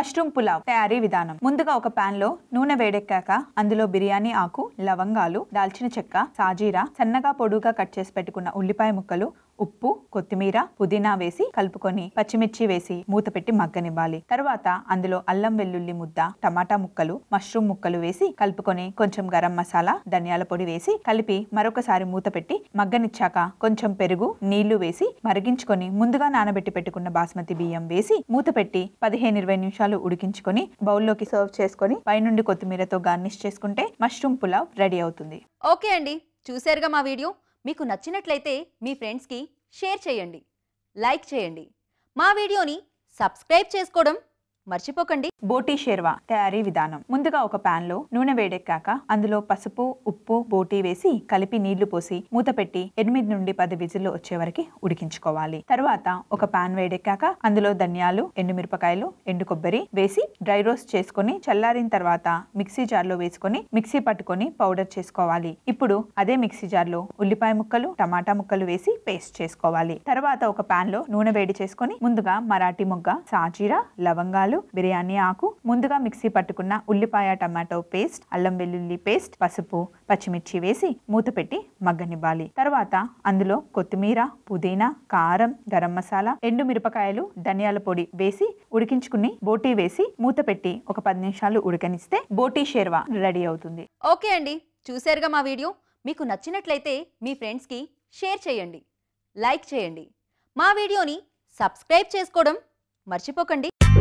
mushroom pulao తయారీ విధానం ముందుగా ఒక పాన్ లో నూనె వేడెక్కాక అందులో బిర్యానీ ఆకు లవంగాలు దాల్చిన చెక్క సాజీరా సన్నగా పొడుగా కట్ చేసి పెట్టుకున్న ఉల్లిపాయ ముక్కలు ఉప్పు కొత్తిమీర పుదీనా వేసి కలుపుకొని పచ్చిమిర్చి వేసి మూత పెట్టి మగ్గనివ్వాలి తర్వాత అందులో అల్లం వెల్లుల్లి ముద్ద టమాటా ముక్కలు మష్రూమ్ ముక్కలు వేసి కలుపుకొని కొంచెం గరం మసాలా ధనియాల పొడి వేసి కలిపి మరొకసారి మూత పెట్టి మగ్గనిచ్చాక కొంచెం పెరుగు నీళ్లు వేసి మరిగించుకొని ముందుగా నానబెట్టి పెట్టుకున్న బాస్మతి బియ్యం వేసి మూత పెట్టి పదిహేను ఇరవై నిమిషాలు ఉడికించుకొని బౌల్లోకి సర్వ్ చేసుకొని పైనుండి కొత్తిమీరతో గార్నిష్ చేసుకుంటే మష్రూమ్ పులావ్ రెడీ అవుతుంది ఓకే అండి చూశారుగా మా వీడియో మీకు నచ్చినట్లయితే మీ ఫ్రెండ్స్కి షేర్ చేయండి లైక్ చేయండి మా వీడియోని సబ్స్క్రైబ్ చేసుకోవడం మర్చిపోకండి బోటీ షేర్వా తయారీ విధానం ముందుగా ఒక పాన్ లో నూనె వేడెక్కాక అందులో పసుపు ఉప్పు బోటీ వేసి కలిపి నీళ్లు పోసి మూత పెట్టి ఎనిమిది నుండి పది విజిల్లు వచ్చే వరకు ఉడికించుకోవాలి తర్వాత ఒక పాన్ వేడెక్కాక అందులో ధనియాలు ఎండుమిరపకాయలు ఎండు కొబ్బరి వేసి డ్రై రోస్ట్ చేసుకొని చల్లారిన తర్వాత మిక్సీ జార్ లో వేసుకొని మిక్సీ పట్టుకొని పౌడర్ చేసుకోవాలి ఇప్పుడు అదే మిక్సీ జార్ లో ఉల్లిపాయ ముక్కలు టమాటా ముక్కలు వేసి పేస్ట్ చేసుకోవాలి తర్వాత ఒక పాన్ లో నూనె వేడి చేసుకొని ముందుగా మరాఠీ మొగ్గ సాజీరా లవంగాలు బిర్యానీ ఆకు ముందుగా మిక్సీ పట్టుకున్న ఉల్లిపాయ టమాటో పేస్ట్ అల్లం వెల్లుల్లి పేస్ట్ పసుపు పచ్చిమిర్చి వేసి మూత పెట్టి మగ్గనివ్వాలి తర్వాత అందులో కొత్తిమీర పుదీనా కారం గరం మసాలా ఎండు మిరపకాయలు ధనియాల పొడి వేసి ఉడికించుకుని బోటీ వేసి మూత పెట్టి ఒక పది నిమిషాలు ఉడకనిస్తే బోటీ షేర్వా రెడీ అవుతుంది ఓకే అండి చూశారుగా మా వీడియో మీకు నచ్చినట్లయితే మీ ఫ్రెండ్స్కి షేర్ చేయండి లైక్ చేయండి మా వీడియోని సబ్స్క్రైబ్ చేసుకోవడం మర్చిపోకండి